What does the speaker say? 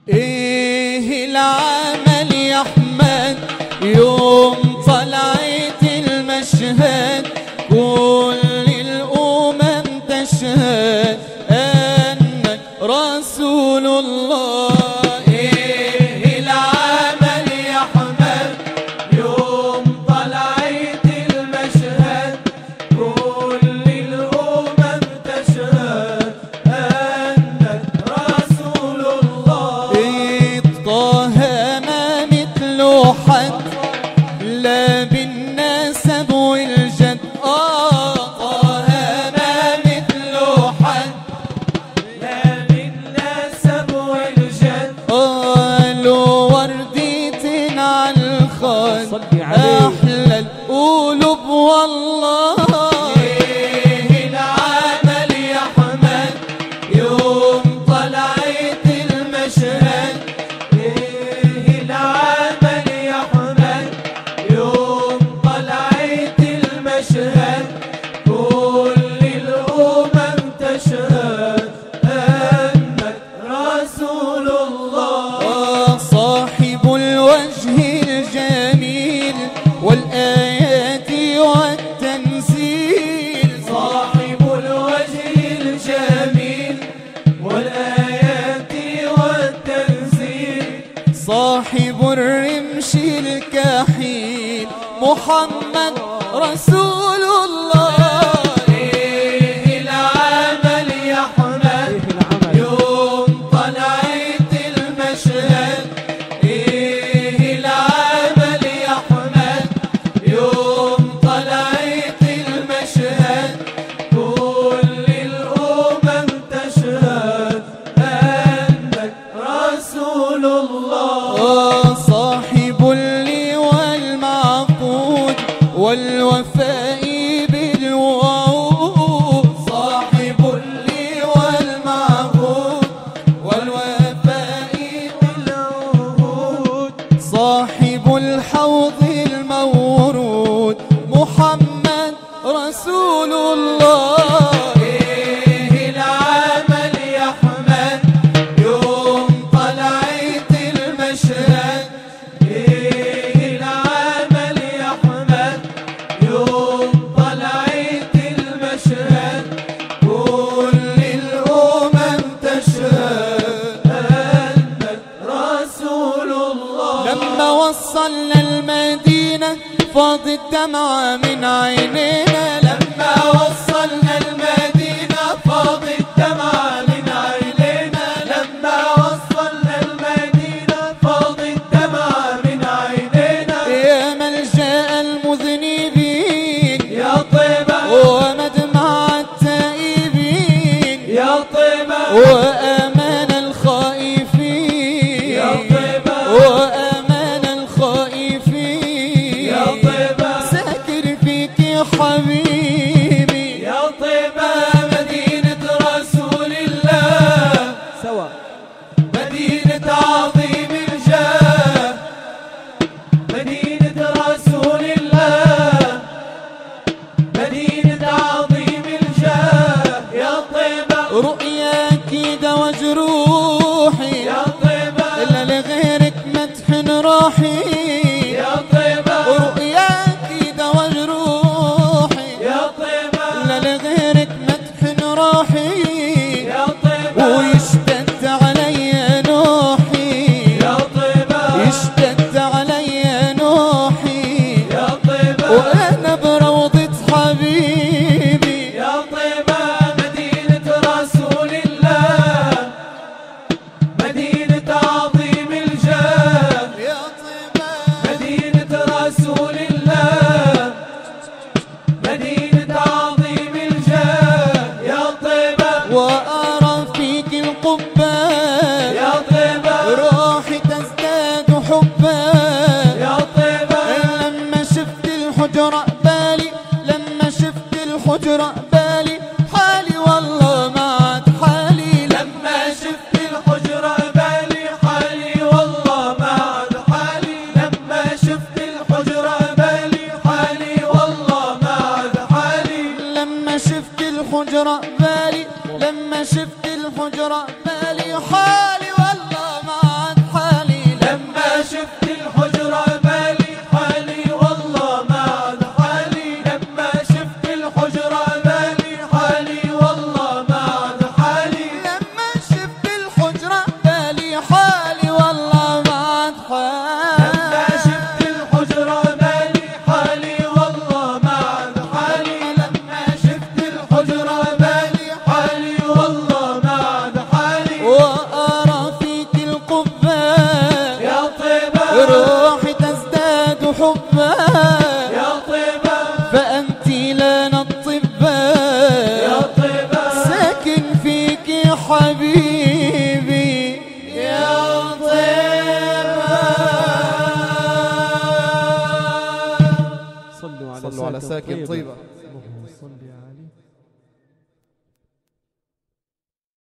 ايه العمل يا احمد يوم طلعت المشهد كل الامم تشهد انك رسول الله ايه العمل يا احمد يوم طلعت المشهد كل الامم تشهد انك رسول الله طه ما مثله حد لا بالنسب والجد آه طه ما مثله حد لا بالنسب والجد قالوا وردية على الخد صلي عليه. أحلى القلوب والله إيه العمل يا حمد يوم طلعت المشهد ايه العمل يا حمد يوم طلعت المشهد كل الامم تشهد انك رسول الله آه صاحب الوجه الجميل والآيات والتنزيل صاحب الوجه الجميل والآيات والتنزيل صاحب الرمش الكحيل محمد رسول الله إيه العمل يا حمد يوم طلعت المشهد إيه العمل يا حمد يوم طلعت المشهد كل الأمم تشهد أنك رسول الله آه صاحب اللواء المعقود والوفاء بالوعود صاحب اللواء المعقود والوفاء بالعهود صاحب الحوض المورود محمد رسول الله إيه العمل يا أحمد يوم طلعت المشهد إيه العمل يا حمد يوم طلعت المشهد كل الأمم تشهد أنك رسول الله لما وصلنا المدينة فاض الدمعة من عينينا لما وصلنا المدينة فاض الدمعة من عينينا لما وصلنا المدينة فاض الدمع من عينينا يا ملجأ المذنبين يا طيبة ومدمع التائبين يا طيبة وأمان الخائفين يا طيبة وأمان الخائفين يا طيبة ساكر فيك يا حبيبي يا طيبة مدينة رسول الله سوا مدينة عظيم الجاه مدينة رسول الله مدينة عظيم الجاه يا طيبة رؤياك دوا جروحي يا طيبة إلا لغيرك مدحن روحي يا طيبة رؤياك دوا جروحي يا طيبة إلا لغيرك مدحن روحي يا طيبة ويشتد علي نوحي يا طيبة يشتد علي نوحي يا طيبة وأنا بروضة حبيبي يا طيبة مدينة رسول الله مدينة عظيم الجاه يا طيبة مدينة رسول الله مدينة عظيم الجاه يا طيبة وأرى فيك القبة يا طيبة روحي تزداد حبا يا طيبة لما شفت الحجرة بالي لما شفت الحجرة بالي حالي والله ما عاد حالي لما شفت الحجرة بالي حالي والله ما عاد حالي لما شفت الحجرة بالي حالي والله ما عاد حالي لما شفت الحجرة بالي لما شفت الحجرة بالي حالي والله ما حبيبي يا طيبة صلوا على صلوا على ساكن طيبة